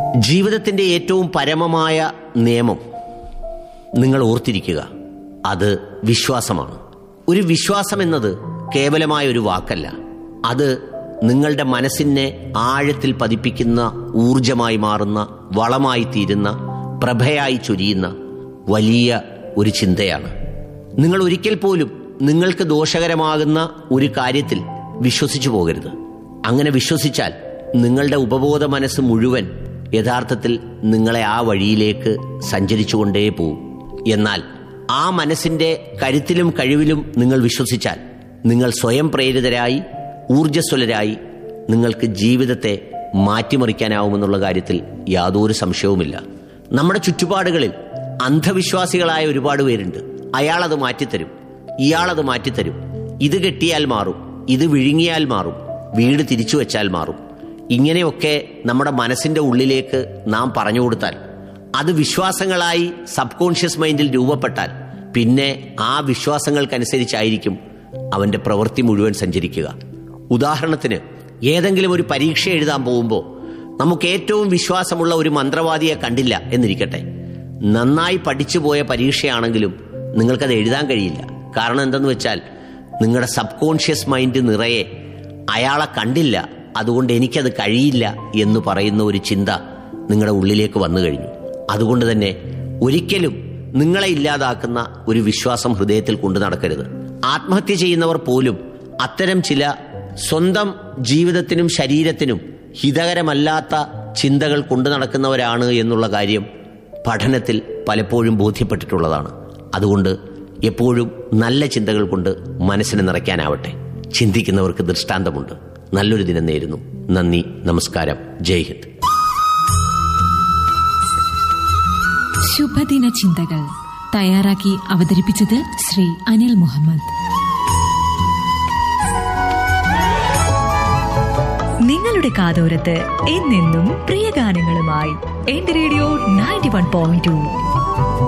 ജീവിതത്തിന്റെ ഏറ്റവും പരമമായ നിയമം നിങ്ങൾ ഓർത്തിരിക്കുക അത് വിശ്വാസമാണ് ഒരു വിശ്വാസം എന്നത് കേവലമായ ഒരു വാക്കല്ല അത് നിങ്ങളുടെ മനസ്സിനെ ആഴത്തിൽ പതിപ്പിക്കുന്ന ഊർജമായി മാറുന്ന വളമായി തീരുന്ന പ്രഭയായി ചൊരിയുന്ന വലിയ ഒരു ചിന്തയാണ് നിങ്ങൾ ഒരിക്കൽ പോലും നിങ്ങൾക്ക് ദോഷകരമാകുന്ന ഒരു കാര്യത്തിൽ വിശ്വസിച്ചു പോകരുത് അങ്ങനെ വിശ്വസിച്ചാൽ നിങ്ങളുടെ ഉപബോധ മനസ്സ് മുഴുവൻ യഥാർത്ഥത്തിൽ നിങ്ങളെ ആ വഴിയിലേക്ക് സഞ്ചരിച്ചുകൊണ്ടേ പോവും എന്നാൽ ആ മനസ്സിന്റെ കരുത്തിലും കഴിവിലും നിങ്ങൾ വിശ്വസിച്ചാൽ നിങ്ങൾ സ്വയം പ്രേരിതരായി ഊർജ്ജസ്വലരായി നിങ്ങൾക്ക് ജീവിതത്തെ മാറ്റിമറിക്കാനാവുമെന്നുള്ള കാര്യത്തിൽ യാതൊരു സംശയവുമില്ല നമ്മുടെ ചുറ്റുപാടുകളിൽ അന്ധവിശ്വാസികളായ ഒരുപാട് പേരുണ്ട് അയാളത് മാറ്റിത്തരും ഇയാളത് മാറ്റിത്തരും ഇത് കെട്ടിയാൽ മാറും ഇത് വിഴുങ്ങിയാൽ മാറും വീട് തിരിച്ചു വെച്ചാൽ മാറും ഇങ്ങനെയൊക്കെ നമ്മുടെ മനസ്സിന്റെ ഉള്ളിലേക്ക് നാം പറഞ്ഞു കൊടുത്താൽ അത് വിശ്വാസങ്ങളായി സബ് കോൺഷ്യസ് മൈൻഡിൽ രൂപപ്പെട്ടാൽ പിന്നെ ആ വിശ്വാസങ്ങൾക്കനുസരിച്ചായിരിക്കും അവന്റെ പ്രവൃത്തി മുഴുവൻ സഞ്ചരിക്കുക ഉദാഹരണത്തിന് ഏതെങ്കിലും ഒരു പരീക്ഷ എഴുതാൻ പോകുമ്പോൾ നമുക്ക് ഏറ്റവും വിശ്വാസമുള്ള ഒരു മന്ത്രവാദിയെ കണ്ടില്ല എന്നിരിക്കട്ടെ നന്നായി പഠിച്ചു പോയ പരീക്ഷയാണെങ്കിലും നിങ്ങൾക്കത് എഴുതാൻ കഴിയില്ല കാരണം എന്തെന്ന് വെച്ചാൽ നിങ്ങളുടെ സബ് കോൺഷ്യസ് മൈൻഡ് നിറയെ അയാളെ കണ്ടില്ല അതുകൊണ്ട് എനിക്കത് കഴിയില്ല എന്ന് പറയുന്ന ഒരു ചിന്ത നിങ്ങളുടെ ഉള്ളിലേക്ക് വന്നു കഴിഞ്ഞു അതുകൊണ്ട് തന്നെ ഒരിക്കലും നിങ്ങളെ ഇല്ലാതാക്കുന്ന ഒരു വിശ്വാസം ഹൃദയത്തിൽ കൊണ്ടു നടക്കരുത് ആത്മഹത്യ ചെയ്യുന്നവർ പോലും അത്തരം ചില സ്വന്തം ജീവിതത്തിനും ശരീരത്തിനും ഹിതകരമല്ലാത്ത ചിന്തകൾ കൊണ്ടു നടക്കുന്നവരാണ് എന്നുള്ള കാര്യം പഠനത്തിൽ പലപ്പോഴും ബോധ്യപ്പെട്ടിട്ടുള്ളതാണ് അതുകൊണ്ട് എപ്പോഴും നല്ല ചിന്തകൾ കൊണ്ട് മനസ്സിനെ നിറയ്ക്കാനാവട്ടെ ചിന്തിക്കുന്നവർക്ക് ദൃഷ്ടാന്തമുണ്ട് നല്ലൊരു ദിനം നേരുന്നു നന്ദി നമസ്കാരം ജയ് ഹിന്ദ് ശുഭദിന ചിന്തകൾ തയ്യാറാക്കി അവതരിപ്പിച്ചത് ശ്രീ അനിൽ മുഹമ്മദ് നിങ്ങളുടെ കാതോരത്ത് എന്നെന്നും പ്രിയ ഗാനങ്ങളുമായി എന്റെ radio ninety one point to